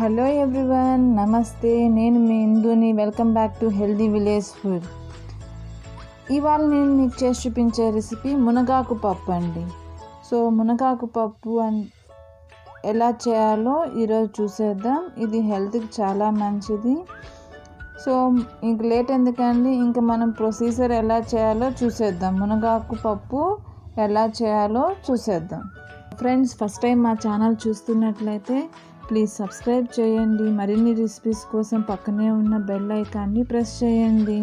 hello everyone నమస్తే నేను మీ ఇందుని welcome back to healthy village food ఇవాళ నేను మీకు చేసి చూపించే రెసిపీ మునగాకు పప్పు అండి సో మునగాకు పప్పు అన్ ఎలా చేయాలో ఈరోజు చూసేద్దాం ఇది హెల్త్కి చాలా మంచిది సో ఇంక లేట్ ఎందుకండి ఇంకా మనం ప్రొసీజర్ ఎలా చేయాలో చూసేద్దాం మునగాకు పప్పు ఎలా చేయాలో చూసేద్దాం ఫ్రెండ్స్ ఫస్ట్ టైం మా ఛానల్ చూస్తున్నట్లయితే ప్లీజ్ సబ్స్క్రైబ్ చేయండి మరిన్ని రెసిపీస్ కోసం పక్కనే ఉన్న బెల్ ఐకాన్ని ప్రెస్ చేయండి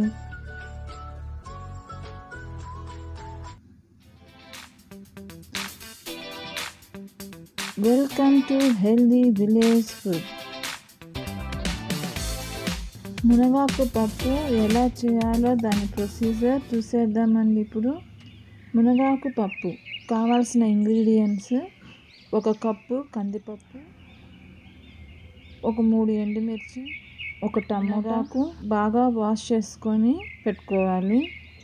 welcome to healthy village food మునగాకు పప్పు ఎలా చేయాలో దాని ప్రొసీజర్ చూసేద్దామండి ఇప్పుడు మునగాకు పప్పు కావాల్సిన ఇంగ్రీడియంట్స్ ఒక కప్పు కందిపప్పు ఒక మూడు ఎండుమిర్చి ఒక టమాటాకు బాగా వాష్ చేసుకొని పెట్టుకోవాలి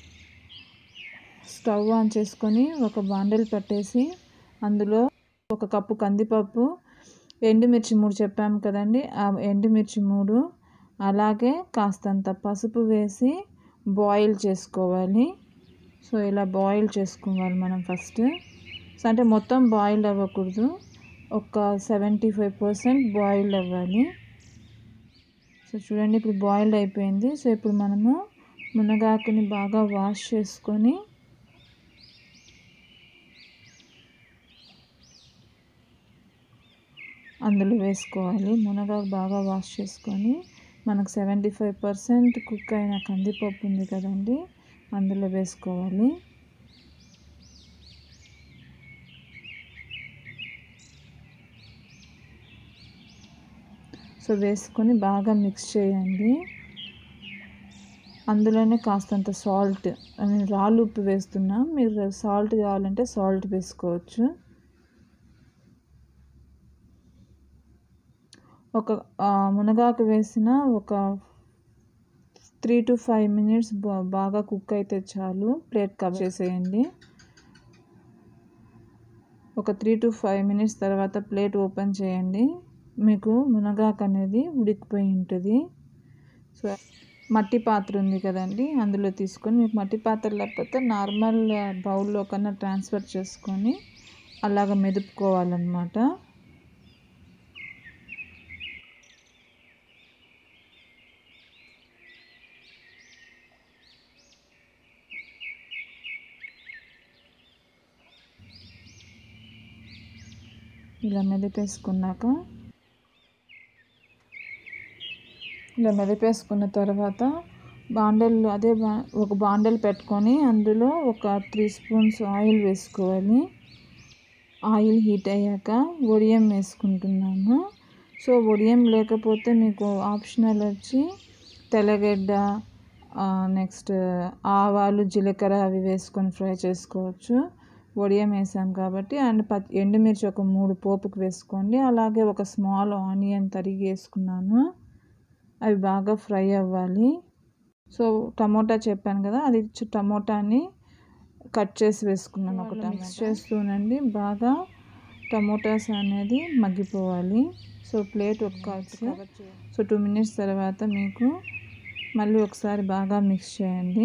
స్టవ్ ఆన్ చేసుకొని ఒక బాండల్ పెట్టేసి అందులో ఒక కప్పు కందిపప్పు ఎండుమిర్చి మూడు చెప్పాము కదండి ఆ ఎండుమిర్చి మూడు అలాగే కాస్తంత పసుపు వేసి బాయిల్ చేసుకోవాలి సో ఇలా బాయిల్ చేసుకోవాలి మనం ఫస్ట్ సో అంటే మొత్తం బాయిల్ అవ్వకూడదు ఒక సెవెంటీ ఫైవ్ పర్సెంట్ బాయిల్ అవ్వాలి సో చూడండి ఇప్పుడు బాయిల్డ్ అయిపోయింది సో ఇప్పుడు మనము మునగాకుని బాగా వాష్ చేసుకొని అందులో వేసుకోవాలి మునగాకు బాగా వాష్ చేసుకొని మనకు సెవెంటీ ఫైవ్ పర్సెంట్ కుక్ అయిన కందిపప్పు ఉంది కదండి అందులో వేసుకోవాలి సో వేసుకొని బాగా మిక్స్ చేయండి అందులోనే కాస్తంత సాల్ట్ నేను రాళ్ళు ఉప్పు వేస్తున్నా మీరు సాల్ట్ కావాలంటే సాల్ట్ వేసుకోవచ్చు ఒక మునగాకు వేసిన ఒక త్రీ టు ఫైవ్ మినిట్స్ బాగా కుక్ అయితే చాలు ప్లేట్ కవర్ చేసేయండి ఒక త్రీ టు ఫైవ్ మినిట్స్ తర్వాత ప్లేట్ ఓపెన్ చేయండి మీకు మునగాకు అనేది ఉడికిపోయి ఉంటుంది సో మట్టి పాత్ర ఉంది కదండి అందులో తీసుకొని మీకు మట్టి పాత్ర లేకపోతే నార్మల్ బౌల్లో కన్నా ట్రాన్స్ఫర్ చేసుకొని అలాగ మెదుపుకోవాలన్నమాట ఇలా మెదిపేసుకున్నాక ఇలా మెదిపేసుకున్న తర్వాత బాండల్ అదే బా ఒక బాండల్ పెట్టుకొని అందులో ఒక త్రీ స్పూన్స్ ఆయిల్ వేసుకోవాలి ఆయిల్ హీట్ అయ్యాక ఒడియం వేసుకుంటున్నాము సో ఒడియం లేకపోతే మీకు ఆప్షనల్ వచ్చి తెల్లగడ్డ నెక్స్ట్ ఆవాలు జీలకర్ర అవి వేసుకొని ఫ్రై చేసుకోవచ్చు వడియం వేసాం కాబట్టి అండ్ ప ఎండుమిర్చి ఒక మూడు పోపుకు వేసుకోండి అలాగే ఒక స్మాల్ ఆనియన్ తరిగి వేసుకున్నాను అవి బాగా ఫ్రై అవ్వాలి సో టమోటా చెప్పాను కదా అది టమోటాని కట్ చేసి వేసుకున్నాను ఒక మిక్స్ చేస్తూనండి బాగా టమోటాస్ అనేది మగ్గిపోవాలి సో ప్లేట్ ఒక సో టూ మినిట్స్ తర్వాత మీకు మళ్ళీ ఒకసారి బాగా మిక్స్ చేయండి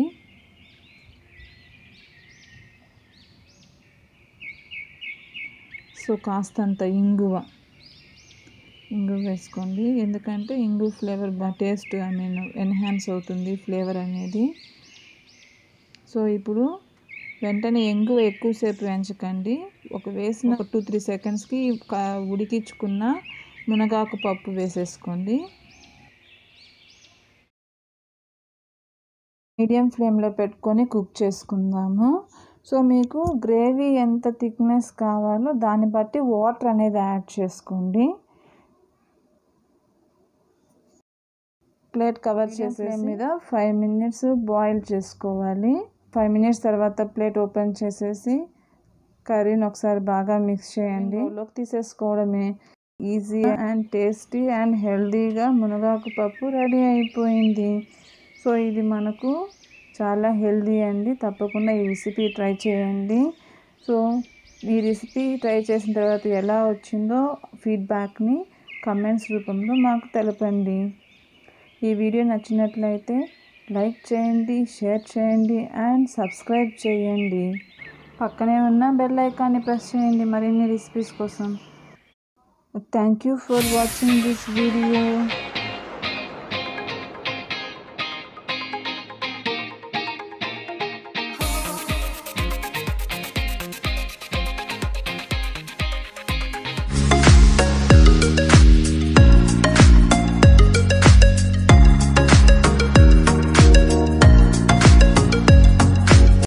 సో కాస్తంత ఇంగువ ఇంగువ వేసుకోండి ఎందుకంటే ఇంగు ఫ్లేవర్ బాగా టేస్ట్ ఐ మీన్ ఎన్హాన్స్ అవుతుంది ఫ్లేవర్ అనేది సో ఇప్పుడు వెంటనే ఎంగువ ఎక్కువసేపు వేయించకండి ఒక వేసిన ఒక టూ త్రీ సెకండ్స్కి ఉడికించుకున్న మునగాకు పప్పు వేసేసుకోండి మీడియం ఫ్లేమ్లో పెట్టుకొని కుక్ చేసుకుందాము సో మీకు గ్రేవీ ఎంత థిక్నెస్ కావాలో దాన్ని బట్టి వాటర్ అనేది యాడ్ చేసుకోండి ప్లేట్ కవర్ చేసే మీద ఫైవ్ మినిట్స్ బాయిల్ చేసుకోవాలి ఫైవ్ మినిట్స్ తర్వాత ప్లేట్ ఓపెన్ చేసేసి కర్రీని ఒకసారి బాగా మిక్స్ చేయండి లోకి తీసేసుకోవడమే ఈజీ అండ్ టేస్టీ అండ్ హెల్దీగా మునగాకు పప్పు రెడీ అయిపోయింది సో ఇది మనకు చాలా హెల్దీ అండి తప్పకుండా ఈ రెసిపీ ట్రై చేయండి సో ఈ రెసిపీ ట్రై చేసిన తర్వాత ఎలా వచ్చిందో ఫీడ్బ్యాక్ని కమెంట్స్ రూపంలో మాకు తెలపండి ఈ వీడియో నచ్చినట్లయితే లైక్ చేయండి షేర్ చేయండి అండ్ సబ్స్క్రైబ్ చేయండి పక్కనే ఉన్న బెల్ ఐకాన్ని ప్రెస్ చేయండి మరిన్ని రెసిపీస్ కోసం thank you for watching this video